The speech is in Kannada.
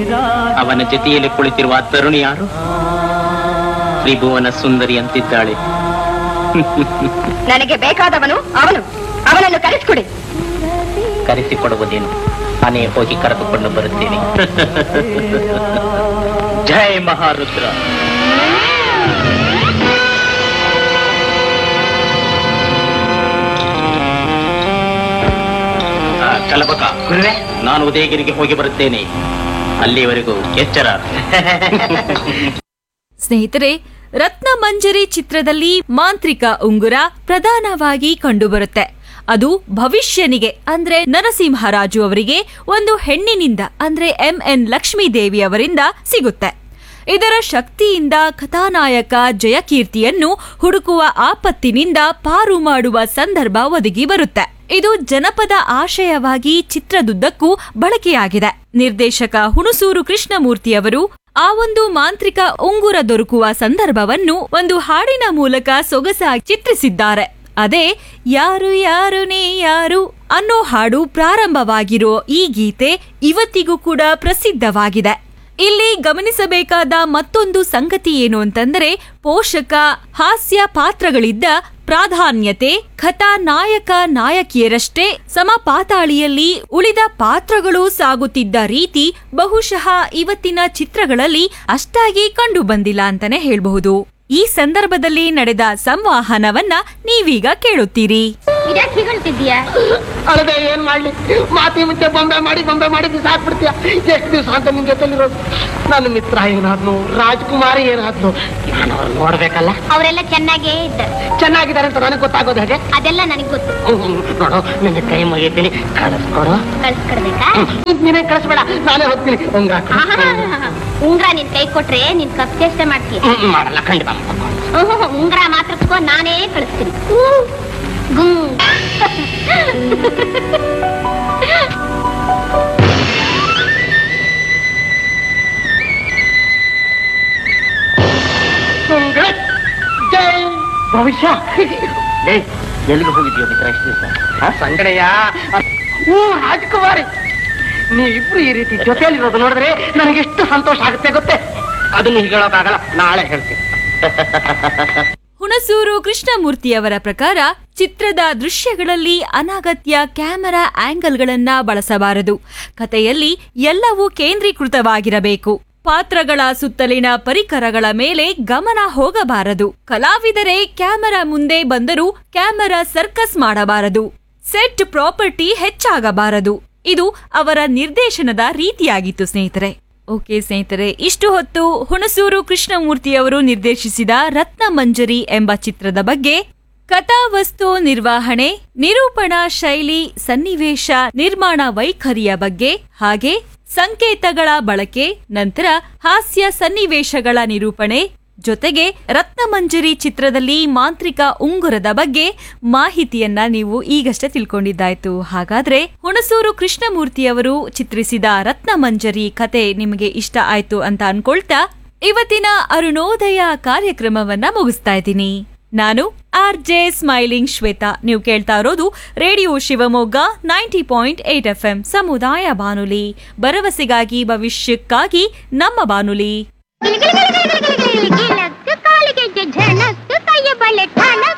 ಅವನ ಜೊತೆಯಲ್ಲಿ ಕುಳಿತಿರುವ ಆ ತರುಣಿ ಯಾರು ತ್ರಿಭುವನ ಸುಂದರಿ ಅಂತಿದ್ದಾಳೆ ನನಗೆ ಬೇಕಾದವನು ಅವನು ಅವನನ್ನು ಕರೆಸಿಕೊಡಿ ಕರೆಸಿಕೊಡುವುದೇನು ನಾನೇ ಹೋಗಿ ಕರೆದುಕೊಂಡು ಬರುತ್ತೇನೆ ಜಯ ಮಹಾರುದ್ರ ಆ, ಕಲಬಕ ನಾನು ಉದಯಗಿರಿಗೆ ಹೋಗಿ ಬರುತ್ತೇನೆ ಅಲ್ಲಿವರೆಗೂ ಎಚ್ಚರ ಸ್ನೇಹಿತರೆ ರತ್ನ ಮಂಜರಿ ಚಿತ್ರದಲ್ಲಿ ಮಾಂತ್ರಿಕ ಉಂಗುರ ಪ್ರಧಾನವಾಗಿ ಕಂಡುಬರುತ್ತೆ ಅದು ಭವಿಷ್ಯನಿಗೆ ಅಂದ್ರೆ ನರಸಿಂಹರಾಜು ಅವರಿಗೆ ಒಂದು ಹೆಣ್ಣಿನಿಂದ ಅಂದ್ರೆ ಎಂ ಎನ್ ಲಕ್ಷ್ಮೀದೇವಿ ಅವರಿಂದ ಸಿಗುತ್ತೆ ಇದರ ಶಕ್ತಿಯಿಂದ ಕಥಾನಾಯಕ ಜಯಕೀರ್ತಿಯನ್ನು ಹುಡುಕುವ ಆಪತ್ತಿನಿಂದ ಪಾರು ಮಾಡುವ ಸಂದರ್ಭ ಒದಗಿ ಬರುತ್ತೆ ಇದು ಜನಪದ ಆಶಯವಾಗಿ ಚಿತ್ರದುದ್ದಕ್ಕೂ ಬಳಕೆಯಾಗಿದೆ ನಿರ್ದೇಶಕ ಹುಣಸೂರು ಕೃಷ್ಣಮೂರ್ತಿಯವರು ಆ ಒಂದು ಮಾಂತ್ರಿಕ ಉಂಗುರ ದೊರಕುವ ಸಂದರ್ಭವನ್ನು ಒಂದು ಹಾಡಿನ ಮೂಲಕ ಸೊಗಸಾಗಿ ಚಿತ್ರಿಸಿದ್ದಾರೆ ಅದೇ ಯಾರು ಯಾರು ನೀ ಯಾರು ಅನ್ನೋ ಹಾಡು ಪ್ರಾರಂಭವಾಗಿರೋ ಈ ಗೀತೆ ಇವತ್ತಿಗೂ ಕೂಡ ಪ್ರಸಿದ್ಧವಾಗಿದೆ ಇಲ್ಲಿ ಗಮನಿಸಬೇಕಾದ ಮತ್ತೊಂದು ಸಂಗತಿ ಏನು ಅಂತಂದ್ರೆ ಪೋಷಕ ಹಾಸ್ಯ ಪಾತ್ರಗಳಿದ್ದ ಪ್ರಾಧಾನ್ಯತೆ ಕಥಾ ನಾಯಕ ನಾಯಕಿಯರಷ್ಟೇ ಸಮಪಾತಾಳಿಯಲ್ಲಿ ಉಳಿದ ಪಾತ್ರಗಳು ಸಾಗುತ್ತಿದ್ದ ರೀತಿ ಬಹುಶಃ ಇವತ್ತಿನ ಚಿತ್ರಗಳಲ್ಲಿ ಅಷ್ಟಾಗಿ ಕಂಡು ಬಂದಿಲ್ಲ ಅಂತಾನೆ ಹೇಳ್ಬಹುದು ಈ ಸಂದರ್ಭದಲ್ಲಿ ನಡೆದ ಸಂವಾಹನವನ್ನ ನೀವೀಗ ಕೇಳುತ್ತೀರಿ ಇದ್ಯಾಕೆ ಹೀಗಳ್ತಿದ್ಯಾ ಅಲ್ಲದೆ ಏನ್ ಮಾಡ್ಲಿ ಮಾತಿ ಮುಂಚೆ ಬೊಂಬೆ ಮಾಡಿ ಬೊಂಬೆ ಮಾಡಿ ಬಿಸಾಕ್ಬಿಡ್ತೀಯ ಎಷ್ಟು ದಿವಸ ಅಂತ ನಿನ್ ಜೊತೆಲಿರೋದು ನನ್ನ ಮಿತ್ರ ಏನಾದ್ನು ರಾಜ್ಕುಮಾರಿ ಏನಾದ್ನು ನಾನು ಅವ್ರನ್ನ ನೋಡ್ಬೇಕಲ್ಲ ಅವರೆಲ್ಲ ಚೆನ್ನಾಗೇ ಇದ್ದಾರೆ ಚೆನ್ನಾಗಿದ್ದಾರೆ ಅಂತ ನನಗೆ ಗೊತ್ತಾಗೋದು ಹೇಗೆ ಅದೆಲ್ಲ ನನಗೆ ಗೊತ್ತು ಹ್ಮ್, ನೋಡು ನಿನ್ನ ಕೈ ಮುಗಿತೀನಿ ಕಳಿಸ್ಕೊಡು ಕಳ್ಸ್ಕೊಡ್ಬೇಕಾ ಹ್ಮ್, ನೀನೇ ಕಳಿಸ್ಬೇಡ ನಾನೇ ಹೋಗ್ತೀನಿ ಉಂಗ್ರ ಹಾಕು. ಆಹಾಹಾಹಾ. ಉಂಗ್ರ ನಿನ್ ಕೈ ಕೊಟ್ರೆ ನೀನ್ ಕಪ್ ಚೇಷ್ಟೆ ಮಾಡ್ತೀಯ ಹ್ಮ್, ಮಾಡಲ್ಲ ಖಂಡಿತ ಹ್ಮ್, ಉಂಗ್ರ ಮಾತ್ರಕ್ಕೋ ನಾನೇ ಕಳಿಸ್ತೀನಿ ಗುಮ್ ಉಂಗ್ರ ಜೈ ಭವಿಷ್ಯ ಏಯ್, ಎಲ್ಲಿಗೆ ಹೋಗಿದ್ಯೋ ಮಿತ್ರ ಎಷ್ಟು ದಿವಸ ಸಂಗಡಯ್ಯ ಓ ರಾಜಕುಮಾರಿ ನೀವಿಬ್ರು ಈ ರೀತಿ ಜೊತೆಯಲ್ಲಿರೋದು ನೋಡಿದ್ರೆ ನನಗೆ ಎಷ್ಟು ಸಂತೋಷ ಆಗುತ್ತೆ ಗೊತ್ತೇ ಅದನ್ನು ಈಗ ಹೇಳೋಕ್ಕಾಗಲ್ಲ ನಾಳೆ ಹೇಳ್ತೀನಿ ಹುಣಸೂರು ಕೃಷ್ಣಮೂರ್ತಿಯವರ ಪ್ರಕಾರ ಚಿತ್ರದ ದೃಶ್ಯಗಳಲ್ಲಿ ಅನಗತ್ಯ ಕ್ಯಾಮೆರಾ ಆಂಗಲ್ಗಳನ್ನ ಬಳಸಬಾರದು ಕಥೆಯಲ್ಲಿ ಎಲ್ಲವೂ ಕೇಂದ್ರೀಕೃತವಾಗಿರಬೇಕು ಪಾತ್ರಗಳ ಸುತ್ತಲಿನ ಪರಿಕರಗಳ ಮೇಲೆ ಗಮನ ಹೋಗಬಾರದು ಕಲಾವಿದರೇ ಕ್ಯಾಮೆರಾ ಮುಂದೆ ಬಂದರೂ ಕ್ಯಾಮೆರಾ ಸರ್ಕಸ್ ಮಾಡಬಾರದು ಸೆಟ್ ಪ್ರಾಪರ್ಟಿ ಹೆಚ್ಚಾಗಬಾರದು ಇದು ಅವರ ನಿರ್ದೇಶನದ ರೀತಿಯಾಗಿತ್ತು ಸ್ನೇಹಿತರೆ ಓಕೆ ಸ್ನೇಹಿತರೆ ಇಷ್ಟು ಹೊತ್ತು ಹುಣಸೂರು ಕೃಷ್ಣಮೂರ್ತಿಯವರು ನಿರ್ದೇಶಿಸಿದ ರತ್ನ ಮಂಜರಿ ಎಂಬ ಚಿತ್ರದ ಬಗ್ಗೆ ಕಥಾವಸ್ತು ನಿರ್ವಹಣೆ ನಿರೂಪಣಾ ಶೈಲಿ ಸನ್ನಿವೇಶ ನಿರ್ಮಾಣ ವೈಖರಿಯ ಬಗ್ಗೆ ಹಾಗೆ ಸಂಕೇತಗಳ ಬಳಕೆ ನಂತರ ಹಾಸ್ಯ ಸನ್ನಿವೇಶಗಳ ನಿರೂಪಣೆ ಜೊತೆಗೆ ರತ್ನಮಂಜರಿ ಚಿತ್ರದಲ್ಲಿ ಮಾಂತ್ರಿಕ ಉಂಗುರದ ಬಗ್ಗೆ ಮಾಹಿತಿಯನ್ನ ನೀವು ಈಗಷ್ಟೇ ತಿಳ್ಕೊಂಡಿದ್ದಾಯ್ತು ಹಾಗಾದ್ರೆ ಹುಣಸೂರು ಕೃಷ್ಣಮೂರ್ತಿಯವರು ಚಿತ್ರಿಸಿದ ರತ್ನಮಂಜರಿ ಕತೆ ನಿಮಗೆ ಇಷ್ಟ ಆಯ್ತು ಅಂತ ಅನ್ಕೊಳ್ತಾ ಇವತ್ತಿನ ಅರುಣೋದಯ ಕಾರ್ಯಕ್ರಮವನ್ನ ಮುಗಿಸ್ತಾ ಇದ್ದೀನಿ ನಾನು ಆರ್ ಜೆ ಸ್ಮೈಲಿಂಗ್ ಶ್ವೇತಾ ನೀವು ಕೇಳ್ತಾ ಇರೋದು radio Shivamogga ninety point eight F M ಸಮುದಾಯ ಬಾನುಲಿ ಭರವಸೆಗಾಗಿ ಭವಿಷ್ಯಕ್ಕಾಗಿ ನಮ್ಮ ಬಾನುಲಿ ಕಾಲಿಗೆ ಝಣಕ್ ಕೈಯ ಬಳೆ ಠಣಕ್